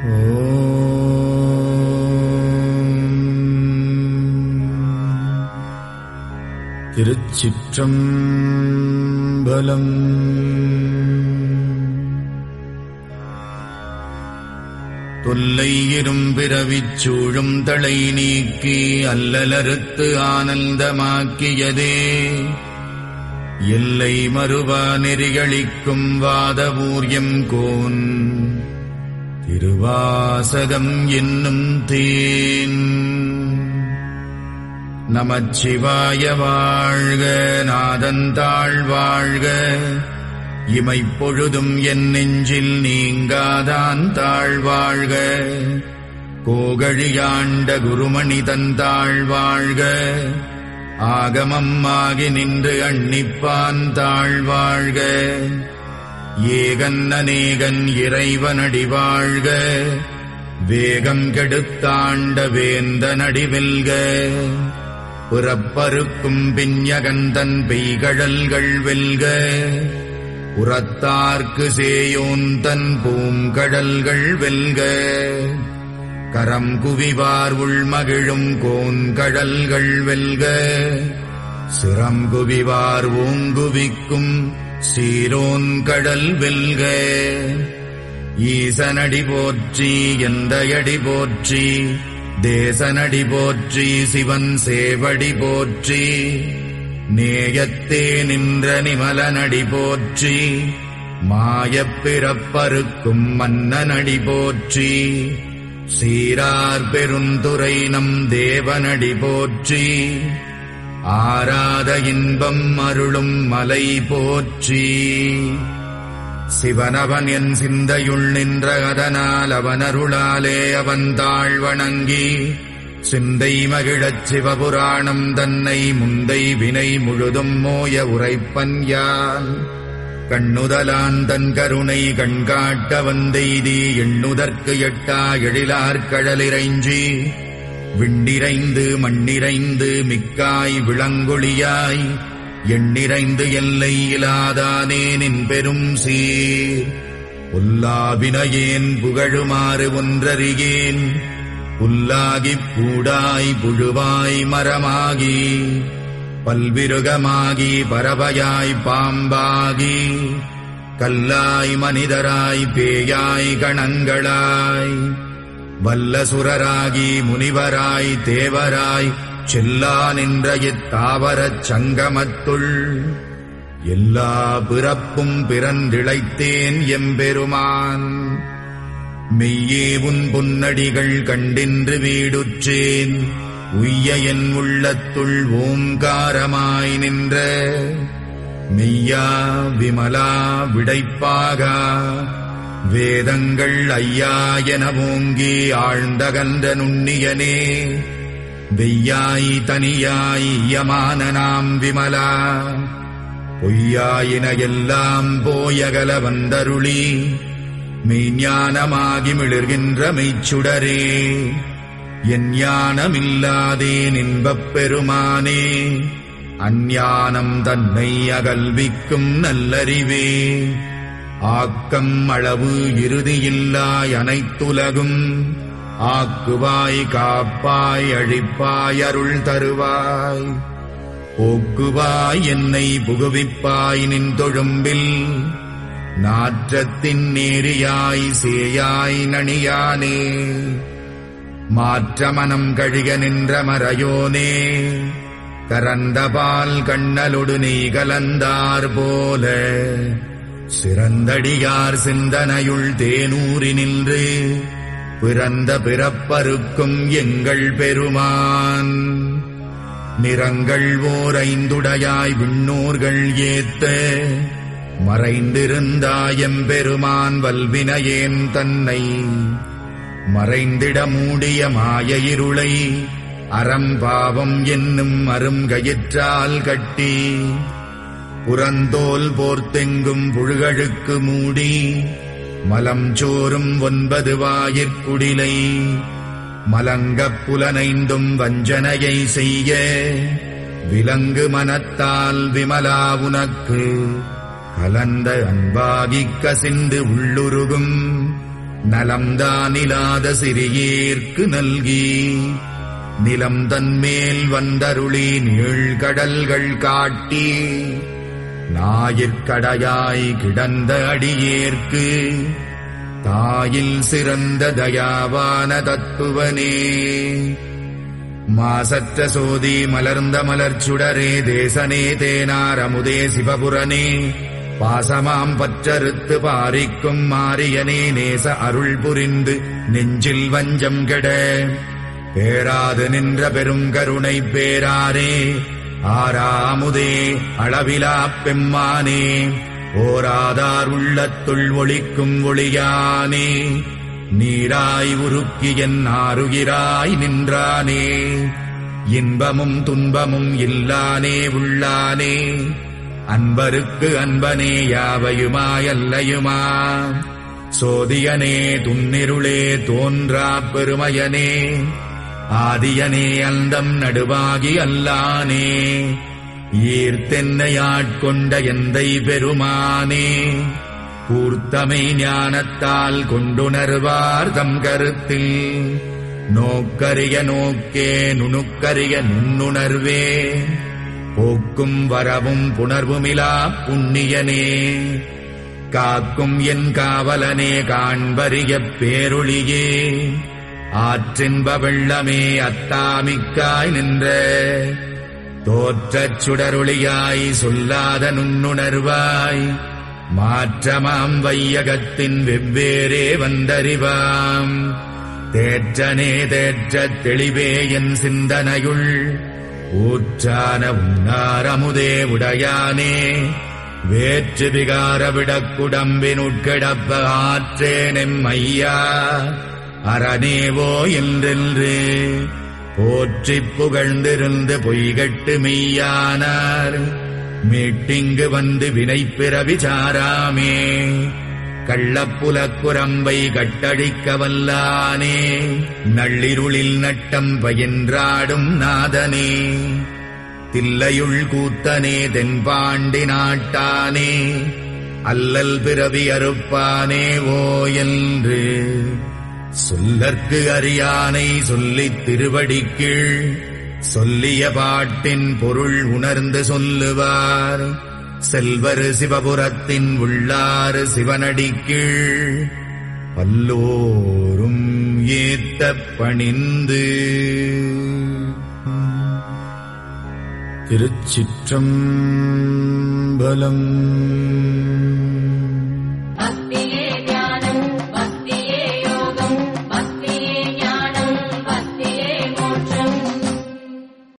திருச்சிற்றம்பலம் தொல்லை இரும்பிறவிச் சூழும் தலை நீக்கி அல்லலறுத்து ஆனந்தமாக்கியதே எல்லை மறுவா நெறிகளிக்கும் வாதவூர்யம் கோன் திருவாசகம் என்னும் தேன் நமச்சிவாய வாழ்க நாதந்தாள் வாழ்க இமைப்பொழுதும் என் நெஞ்சில் நீங்காதான் தாழ்வாழ்க கோகழியாண்ட குருமணி தந்தாள் வாழ்க ஆகமம் ஆகி நின்று அன்னிப்பான் தாழ்வாழ்க ஏகன் அநேகன் இறைவனடி வாழ்க வேகம் கெடுத்தாண்ட வேந்த நடிவெல்க புறப்பருக்கும் பிஞ்சகந்தன் பெய்கழல்கள் வெல்க உரத்தார்க்கு சேயோன் தன் பூங்கடல்கள் வெல்க கரம் குவிவார் உள்மகிழும் கோன்கடல்கள் வெல்க சிரம் குவிவார் ஓங்குவிக்கும் சீரோன் கடல் வெல்க ஈசனடி போற்றி எந்தையடி போற்றி தேசனடி போற்றி சிவன் சேவடி போற்றி நேயத்தே நின்ற நிமலனடி போற்றி மாயப் பிறப்பருக்கும் மன்னனடி போற்றி சீரார் பெருந்துரை நம் தேவனடி போற்றி ஆராத இன்பம் அருளும் மலை போற்றி சிவனவன் என் சிந்தையுள் நின்ற அதனால் அவனருளாலே அவன் தாழ் வணங்கி சிந்தை மகிழச் சிவபுராணம் தன்னை முந்தை வினை முழுதும் மோய உரைப்பன் யான் கண்ணுதலான் தன் கருணை கண்காட்ட வந்தெய்தி எண்ணுதற்கு எட்டா எழிலார் கடலிறைஞ்சி விண்டிரைந்து மண்ணிறைந்து மிக்காய் விளங்கொழியாய் எண்ணிறைந்து எல்லை இலாதானே நின் பெரும் சீர் புல்லாவினையேன் புகழுமாறு ஒன்றறியேன் புல்லாகிப் பூடாய் புழுவாய் மரமாகி பல்விருகமாகி பறவையாய் பாம்பாகி கல்லாய் மனிதராய் பேயாய் கணங்களாய் வல்லசுரராகி முனிவராய் தேவராய் செல்லா நின்ற இத்தாவரச் சங்கமத்துள் எல்லா பிறப்பும் பிறந்திழைத்தேன் எம்பெருமான் மெய்யே உன் பொன்னடிகள் கண்டின்று வீடுற்றேன் உய்ய என் உள்ளத்துள் ஓங்காரமாய் நின்ற மெய்யா விமலா விடைப்பாகா வேதங்கள் ஐயா என ஓங்கி ஆழ்ந்தகன்ற நுண்ணியனே வெய்யாய் தனியாய் யமான நாம் விமலா பொய்யாயின எல்லாம் போயகல வந்தருளி மெய்ஞானமாகி மிளிர்கின்ற மெய்ச்சுடரே என் ஞானமில்லாதேன் இன்பப் பெருமானே அஞ்ஞானம் தன்னை அகல்விக்கும் நல்லறிவே ஆக்கம் அளவு இறுதியில்லாய் அனைத்துலகும் ஆக்குவாய் காப்பாய் அழிப்பாய் அருள் தருவாய் போக்குவாய் என்னை புகுவிப்பாய் நின் தொழும்பில் நாற்றத்தின் நேரியாய் சேயாய் நணியானே மாற்றமனம் கழிக நின்ற மறையோனே கரந்தபால் கண்ணலொடு நீ கலந்தார் போல சிறந்தடியார் சிந்தனையுள் தேனூறி நின்று பிறந்த பிறப்பருக்கும் எங்கள் பெருமான் நிறங்கள் ஓர் ஐந்துடையாய் விண்ணோர்கள் ஏத்த மறைந்திருந்தாயம் பெருமான் வல்வினையேன் தன்னை மறைந்திட மூடிய மாய இருளை அறம்பாவம் என்னும் அருங்கயிற்றால் கட்டி புறந்தோல் போர்த்தெங்கும் புழுகழுக்கு மூடி மலம் சோறும் ஒன்பது வாயிற்குடிலை மலங்கப் புலனைந்தும் வஞ்சனையை செய்ய விலங்கு மனத்தால் விமலா உனக்கு கலந்த அன்பாகிக் கசிந்து உள்ளுருகும் நலம்தானிலாத சிறியேற்கு நல்கி நிலம் தன்மேல் வந்தருளி நீழ்கடல்கள் காட்டி ஞாயிற்கடையாய் கிடந்த அடியேற்கு தாயில் சிறந்த தயாவான தத்துவனே மாசற்ற சோதி மலர்ந்த மலர்ச்சுடரே தேசனே தேனார் அமுதே சிவபுரனே பாசமாம் பற்றறுத்து பாரிக்கும் மாரியனே நேச அருள் புரிந்து நெஞ்சில் வஞ்சம் கெட பேராது நின்ற பெரும் கருணை பேராரே ஆறாமுதே அளவிலா பெம்மானே ஓராதார் உள்ளத்துள் ஒளிக்கும் ஒளியானே நீராய் உருக்கி என் ஆறுகிறாய் நின்றானே இன்பமும் துன்பமும் இல்லானே உள்ளானே அன்பருக்கு அன்பனே யாவையுமாயல்லையுமா சோதியனே துன்னிருளே தோன்றா பெருமையனே ஆதியனே அந்தம் நடுவாகி அல்லானே ஈர்த்தென்னையாட்கொண்ட எந்தை பெருமானே கூர்த்தமை ஞானத்தால் கொண்டுணர்வார் தம் கருத்தில் நோக்கரிய நோக்கே நுணுக்கரிய நுண்ணுணர்வே போக்கும் வரவும் புணர்வுமிலா புண்ணியனே காக்கும் என் காவலனே காண்பரிய பேரொளியே ஆற்றின்ப வெள்ளமே அத்தாமிக்காய் நின்ற தோற்றச் சுடரொளியாய் சொல்லாத நுண்ணுணர்வாய் மாற்றமாம் வையகத்தின் வெவ்வேறே வந்தறிவாம் தேற்றனே தேற்றத் தெளிவே என் சிந்தனையுள் ஊற்றான உன்னாரமுதே உடையானே வேற்று விகார விடக்குடம்பினுட்கிடப்ப ஆற்றேனெம் ஐயா அரணேவோ என்றென்று போற்றிப் புகழ்ந்திருந்து பொய்கட்டு மெய்யானார் மீட்டிங்கு வந்து வினைப்பிற விசாராமே கள்ளப்புலக்குரம்பை கட்டழிக்க வல்லானே நள்ளிருளில் நட்டம் பயின்றாடும் நாதனே தில்லையுள் கூத்தனே தென்பாண்டி நாட்டானே அல்லல் பிறவி அறுப்பானே ஓ என்று சொல்லற்கு அறியானை சொல்லித் திருவடிக்கீழ் சொல்லிய பாட்டின் பொருள் உணர்ந்து சொல்லுவார் செல்வர் சிவபுரத்தின் உள்ளாறு சிவனடிக்கீழ் பல்லோரும் ஏத்த பணிந்து திருச்சிற்றம்பலம்